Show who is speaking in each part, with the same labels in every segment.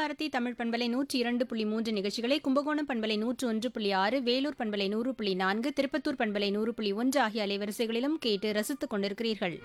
Speaker 1: பாரதி தமிழ் பண்பலை நூற்றி இரண்டு புள்ளி மூன்று நிகழ்ச்சிகளை கும்பகோணம் பண்பலை நூற்று ஒன்று புள்ளி ஆறு வேலூர் பண்பலை நூறு புள்ளி நான்கு திருப்பத்தூர் பண்பலை நூறு புள்ளி ஒன்று ஆகிய அலைவரிசைகளிலும் கேட்டு ரசித்துக் கொண்டிருக்கிறீர்கள்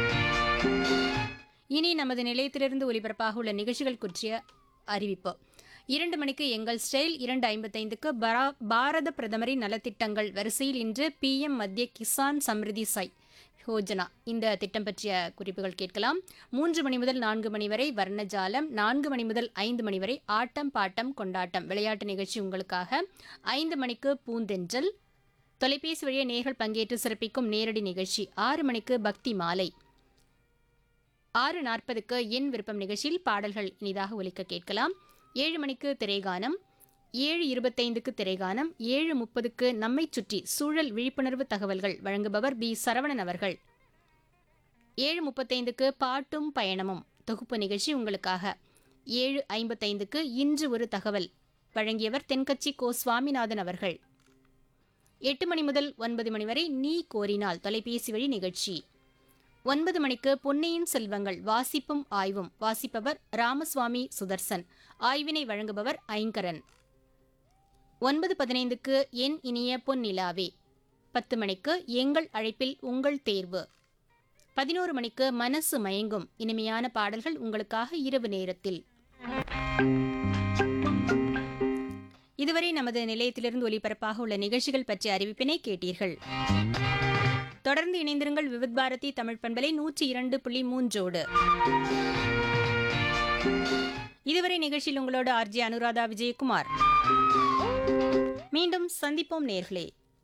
Speaker 1: இனி நமது நிலையத்திலிருந்து ஒலிபரப்பாக உள்ள நிகழ்ச்சிகள் குறித்த அறிவிப்பு இரண்டு மணிக்கு எங்கள் ஸ்டைல் இரண்டு ஐம்பத்தைந்துக்கு பரா- பாரத பிரதமரின் நலத்திட்டங்கள் வரிசையில் இன்று பிஎம் மத்திய கிசான் சம்ரிதி சை யோஜனா இந்த திட்டம் பற்றிய குறிப்புகள் கேட்கலாம் மூன்று மணி முதல் நான்கு மணி வரை வர்ணஜாலம் நான்கு மணி முதல் ஐந்து மணி வரை ஆட்டம் பாட்டம் கொண்டாட்டம் விளையாட்டு நிகழ்ச்சி உங்களுக்காக ஐந்து மணிக்கு பூந்தென்றல் தொலைபேசி வழியே நேர்கள் பங்கேற்று சிறப்பிக்கும் நேரடி நிகழ்ச்சி ஆறு மணிக்கு பக்தி மாலை ஆறு நாற்பதுக்கு என் விருப்பம் நிகழ்ச்சியில் பாடல்கள் இனிதாக ஒலிக்க கேட்கலாம் ஏழு மணிக்கு திரைகானம் ஏழு இருபத்தைந்துக்கு திரைகானம் ஏழு முப்பதுக்கு நம்மை சுற்றி சூழல் விழிப்புணர்வு தகவல்கள் வழங்குபவர் பி சரவணன் அவர்கள் ஏழு முப்பத்தைந்துக்கு பாட்டும் பயணமும் தொகுப்பு நிகழ்ச்சி உங்களுக்காக ஏழு ஐம்பத்தைந்துக்கு இன்று ஒரு தகவல் வழங்கியவர் தென்கட்சி கோ சுவாமிநாதன் அவர்கள் எட்டு மணி முதல் ஒன்பது மணி வரை நீ கோரினால் தொலைபேசி வழி நிகழ்ச்சி ஒன்பது மணிக்கு பொன்னியின் செல்வங்கள் வாசிப்பும் ஆய்வும் வாசிப்பவர் ராமசுவாமி சுதர்சன் ஆய்வினை வழங்குபவர் ஐங்கரன் ஒன்பது பதினைந்துக்கு என் இனிய பொன்னிலாவே பத்து மணிக்கு எங்கள் அழைப்பில் உங்கள் தேர்வு பதினோரு மணிக்கு மனசு மயங்கும் இனிமையான பாடல்கள் உங்களுக்காக இரவு நேரத்தில் இதுவரை நமது நிலையத்திலிருந்து ஒலிபரப்பாக உள்ள நிகழ்ச்சிகள் பற்றிய அறிவிப்பினை கேட்டீர்கள் தொடர்ந்து இணைந்திருங்கள் விவித் பாரதி தமிழ் பண்பலை நூற்றி இரண்டு புள்ளி மூன்றோடு இதுவரை நிகழ்ச்சியில் உங்களோட ஆர்ஜி அனுராதா விஜயகுமார் மீண்டும் சந்திப்போம் நேர்களே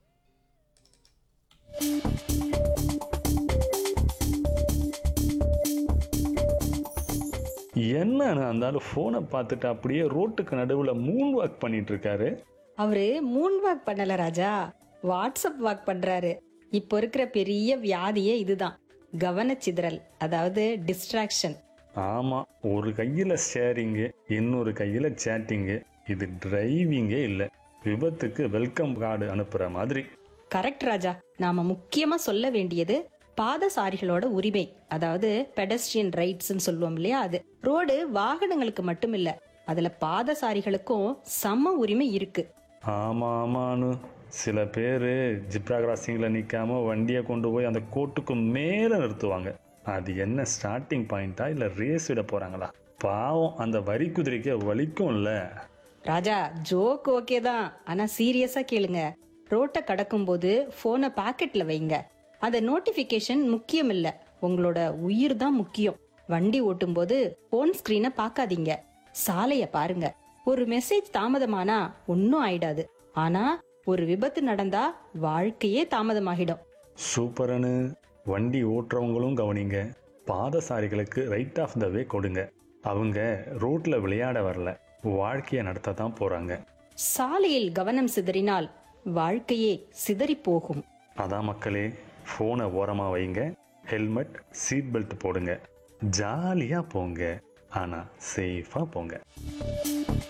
Speaker 2: என்னன்னு அந்த ஃபோனை பார்த்துட்டு அப்படியே ரோட்டுக்கு நடுவில் மூன் வாக் பண்ணிட்டு இருக்காரு
Speaker 3: அவரு மூன் வாக் பண்ணல ராஜா வாட்ஸ்அப் வாக் பண்றாரு இப்போ இருக்கிற பெரிய வியாதியே இதுதான் கவனச்சிதறல் அதாவது டிஸ்ட்ராக்ஷன்
Speaker 2: ஆமாம் ஒரு கையில் ஷேரிங்கு இன்னொரு கையில் சேட்டிங்கு இது டிரைவிங்கே இல்லை விபத்துக்கு வெல்கம் கார்டு அனுப்புகிற மாதிரி
Speaker 3: கரெக்ட் ராஜா நாம முக்கியமா சொல்ல வேண்டியது பாதசாரிகளோட உரிமை அதாவது பெடஸ்ட்ரியன் ரைட்ஸ்னு சொல்லுவோம் இல்லையா அது ரோடு வாகனங்களுக்கு மட்டும் இல்ல அதுல பாதசாரிகளுக்கும் சம உரிமை இருக்கு
Speaker 2: ஆமாம் ஆமான்னு சில பேர் ஜிப்ரா கிராசிங்கில் நிற்காம வண்டியை கொண்டு போய் அந்த கோட்டுக்கு மேலே நிறுத்துவாங்க அது என்ன ஸ்டார்டிங் பாயிண்டா இல்லை ரேஸ் விட போகிறாங்களா பாவம் அந்த வரி குதிரைக்கு வலிக்கும்ல
Speaker 3: ராஜா ஜோக் ஓகே தான் ஆனா சீரியஸா கேளுங்க ரோட்டை கடக்கும்போது போனை பாக்கெட்ல வைங்க அந்த நோட்டிபிகேஷன் முக்கியம் இல்ல உங்களோட உயிர் தான் முக்கியம் வண்டி ஓட்டும்போது போன் ஸ்கிரீனை பார்க்காதீங்க சாலைய பாருங்க ஒரு மெசேஜ் தாமதமானா ஒன்னும் ஆயிடாது ஆனா ஒரு விபத்து நடந்தா வாழ்க்கையே தாமதமாகிடும்
Speaker 2: சூப்பரனு வண்டி ஓட்டுறவங்களும் கவனிங்க பாதசாரிகளுக்கு ரைட் ஆஃப் த வே கொடுங்க அவங்க ரோட்ல விளையாட வரல வாழ்க்கையை நடத்த தான் போறாங்க
Speaker 3: சாலையில் கவனம் சிதறினால் வாழ்க்கையே சிதறி போகும்
Speaker 2: அதான் மக்களே ஃபோனை ஓரமாக வைங்க ஹெல்மெட் சீட் பெல்ட் போடுங்க ஜாலியாக போங்க ஆனால் சேஃபாக போங்க